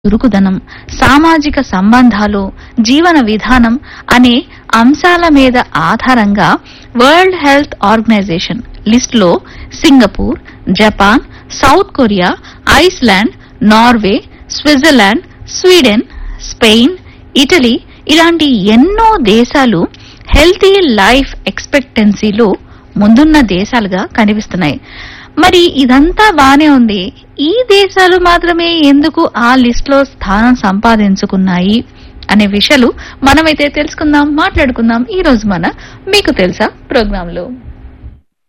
చురుకుదనం సామాజిక సంబంధాలు జీవన విధానం అనే అంశాల మీద ఆధారంగా వరల్డ్ హెల్త్ ఆర్గనైజేషన్ లిస్టులో Singapore Japan South Korea Iceland Norway Switzerland Sweden Spain Italy ఇలాంటి ఎన్నో దేశాలు హెల్తీ లైఫ్ ఎక్స్పెక్టెన్సీలో ముందున్న దేశాలుగా కనిపిస్తున్నాయి మరి ఇదంతా బానే ఉంది ఈ దేశాలు మాత్రమే ఎందుకు ఆ లిస్ట్ లో స్థానం సంపాదించుకున్నాయి అనే విషయాలు మనమైతే తెలుసుకుందాం మాట్లాడుకుందాం ఈ రోజు మన మీకు తెలుసా ప్రోగ్రామ్ లో